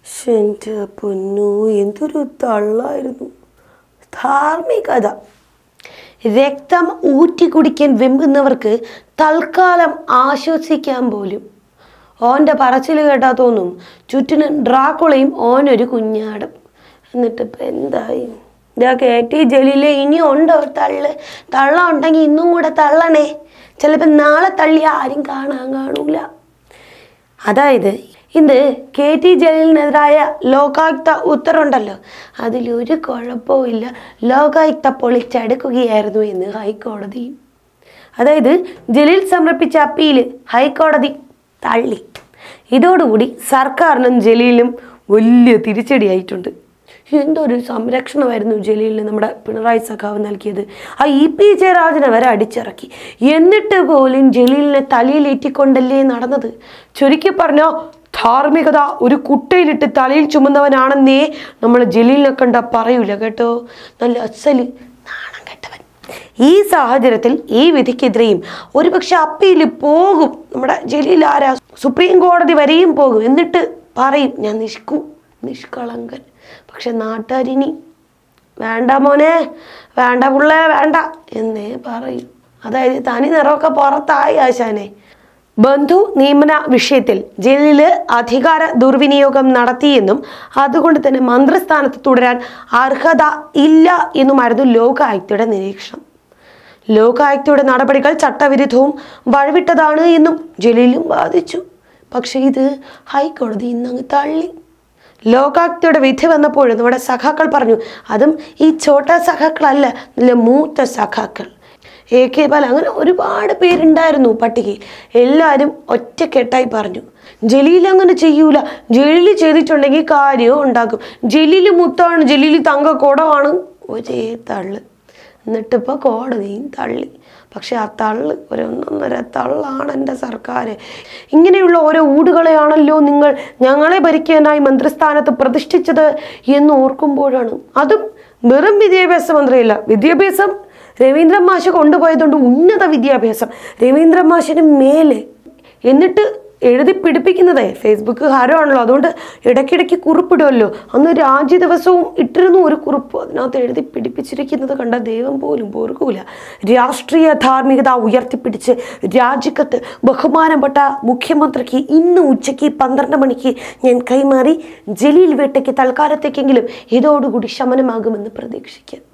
ശ്ശെ, എൻ്റെ പൊന്നു എന്തൊരു തള്ളായിരുന്നു ധാർമ്മികത രക്തം ഊറ്റി കുടിക്കാൻ വെമ്പുന്നവർക്ക് തൽക്കാലം ആശ്വസിക്കാൻ പോലും ഓൻ്റെ പറച്ചിൽ കേട്ടാ തോന്നും ചുറ്റിനും ഡ്രാക്കുളയും ഓനൊരു കുഞ്ഞാടും എന്നിട്ട് ഇപ്പം എന്തായി ഇതാ കെ ടി ജലീലെ ഇനി ഉണ്ടോ തള്ള് തള്ള ഉണ്ടെങ്കിൽ ഇന്നും കൂടെ തള്ളണേ ചിലപ്പോൾ നാളെ തള്ളി ആരും കാണാൻ കാണൂല അതായത് ഇന്ന് കെ ടി ജലീലിനെതിരായ ലോകായുക്ത ഉത്തരവുണ്ടല്ലോ അതിലൊരു കുഴപ്പവുമില്ല ലോകായുക്ത പൊളിച്ചടുക്കുകയായിരുന്നു എന്ന് ഹൈക്കോടതി അതായത് ജലീൽ സമർപ്പിച്ച അപ്പീല് ഹൈക്കോടതി തള്ളി ഇതോടുകൂടി സർക്കാരിനും ജലീലിനും വലിയ തിരിച്ചടിയായിട്ടുണ്ട് എന്തൊരു സംരക്ഷണമായിരുന്നു ജലീലിന് നമ്മുടെ പിണറായി സഖാവ് നൽകിയത് ആ ഇ പി ജയരാജനെ വരെ അടിച്ചിറക്കി എന്നിട്ട് പോലും ജലീലിനെ തലയിലേറ്റിക്കൊണ്ടല്ലേ നടന്നത് ചുരുക്കി പറഞ്ഞോ ധാർമ്മികത ഒരു കുട്ടയിലിട്ട് തലയിൽ ചുമന്നവനാണെന്നേ നമ്മൾ ജലീലിനെ കണ്ട പറയൂല കേട്ടോ നല്ല അസല് നാണം കെട്ടവൻ ഈ സാഹചര്യത്തിൽ ഈ വിധിക്കെതിരെയും ഒരുപക്ഷെ അപ്പീൽ പോകും നമ്മുടെ ജലീൽ ആരാ സുപ്രീം കോടതി വരെയും പോകും എന്നിട്ട് പറയും ഞാൻ നിഷ്കു നിഷ്കളങ്കൻ പക്ഷെ നാട്ടുകാരിനി വേണ്ട മോനെ വേണ്ട പുള്ളേ വേണ്ട എന്നേ പറയും അതായത് തനി നിറമൊക്കെ പുറത്തായി ആശാനെ ബന്ധു നിയമന വിഷയത്തിൽ ജലീല് അധികാര ദുർവിനിയോഗം നടത്തിയെന്നും അതുകൊണ്ട് തന്നെ മന്ത്രിസ്ഥാനത്ത് തുടരാൻ അർഹത ഇല്ല എന്നുമായിരുന്നു ലോകായുക്തയുടെ നിരീക്ഷണം ലോകായുക്തയുടെ നടപടികൾ ചട്ടവിരുദ്ധവും വഴിവിട്ടതാണ് എന്നും ജലീലും വാദിച്ചു പക്ഷേ ഇത് ഹൈക്കോടതി ഇന്നങ്ങ് തള്ളി ലോകായുക്തയുടെ വിധി വന്നപ്പോൾ നമ്മുടെ സഖാക്കൾ പറഞ്ഞു അതും ഈ ചോട്ട സഖാക്കളല്ല നല്ല മൂത്ത സഖാക്കൾ എ കെ ബാല അങ്ങനെ ഒരുപാട് പേരുണ്ടായിരുന്നു പട്ടികയിൽ എല്ലാവരും ഒറ്റക്കെട്ടായി പറഞ്ഞു ജലീൽ അങ്ങനെ ചെയ്യൂല ജലീൽ ചെയ്തിട്ടുണ്ടെങ്കിൽ കാര്യവും ഉണ്ടാക്കും ജലീൽ മുത്താണ് ജലീൽ തങ്ക കുടമാണ് ഒരേ തള്ള് എന്നിട്ടിപ്പോൾ കോടതിയും തള്ളി പക്ഷെ ആ തള്ള് ഒരു ഒന്നൊന്നര തള്ളാണ് എൻ്റെ സർക്കാർ ഇങ്ങനെയുള്ള ഓരോ ഊടുകളെയാണല്ലോ നിങ്ങൾ ഞങ്ങളെ ഭരിക്കാനായി മന്ത്രിസ്ഥാനത്ത് പ്രതിഷ്ഠിച്ചത് എന്ന് ഓർക്കുമ്പോഴാണ് അതും വെറും വിദ്യാഭ്യാസ മന്ത്രിയല്ല വിദ്യാഭ്യാസം രവീന്ദ്രൻ മാഷ് കൊണ്ടുപോയതുകൊണ്ട് ഉന്നത വിദ്യാഭ്യാസം രവീന്ദ്രൻ മാഷിന് മേലെ എന്നിട്ട് എഴുതി പിടിപ്പിക്കുന്നതേ ഫേസ്ബുക്ക് ഹരമാണല്ലോ അതുകൊണ്ട് ഇടയ്ക്കിടയ്ക്ക് കുറിപ്പിടുമല്ലോ അന്ന് രാജ്യ ദിവസവും ഇട്ടിരുന്നു ഒരു കുറിപ്പ് അതിനകത്ത് എഴുതി പിടിപ്പിച്ചിരിക്കുന്നത് കണ്ട ദൈവം പോലും പോർക്കൂല രാഷ്ട്രീയ ധാർമ്മികത ഉയർത്തിപ്പിടിച്ച് രാജിക്കത്ത് ബഹുമാനപ്പെട്ട മുഖ്യമന്ത്രിക്ക് ഇന്ന് ഉച്ചയ്ക്ക് പന്ത്രണ്ട് മണിക്ക് ഞാൻ കൈമാറി ജലീൽ വേട്ടയ്ക്ക് തൽക്കാലത്തേക്കെങ്കിലും ഇതോടുകൂടി ശമനമാകുമെന്ന് പ്രതീക്ഷിക്കാം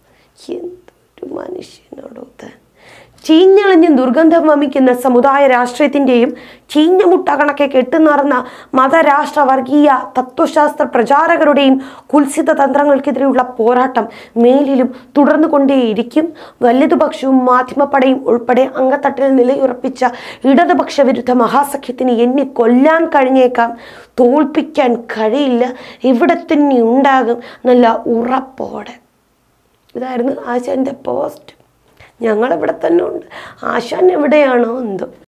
എന്തൊരു മനുഷ്യനോടോ താൻ ചീഞ്ഞളിഞ്ഞ് ദുർഗന്ധം വമിക്കുന്ന സമുദായ രാഷ്ട്രീയത്തിൻ്റെയും ചീഞ്ഞ മുട്ട കണക്കെ കെട്ടുനിറന്ന മതരാഷ്ട്ര വർഗീയ തത്വശാസ്ത്ര പ്രചാരകരുടെയും കുൽസിത തന്ത്രങ്ങൾക്കെതിരെയുള്ള പോരാട്ടം മേലിലും തുടർന്നു കൊണ്ടേയിരിക്കും വലതുപക്ഷവും മാധ്യമപ്പടയും ഉൾപ്പെടെ അംഗത്തട്ടിൽ നിലയുറപ്പിച്ച ഇടതുപക്ഷ വിരുദ്ധ മഹാസഖ്യത്തിന് എന്നെ കൊല്ലാൻ കഴിഞ്ഞേക്കാം തോൽപ്പിക്കാൻ കഴിയില്ല ഇവിടെ തന്നെ ഉണ്ടാകും നല്ല ഉറപ്പോടെ ഇതായിരുന്നു ആശാന്റെ പോസ്റ്റ് ഞങ്ങളിവിടെ തന്നെ ഉണ്ട് ആശാൻ എവിടെയാണോ എന്തോ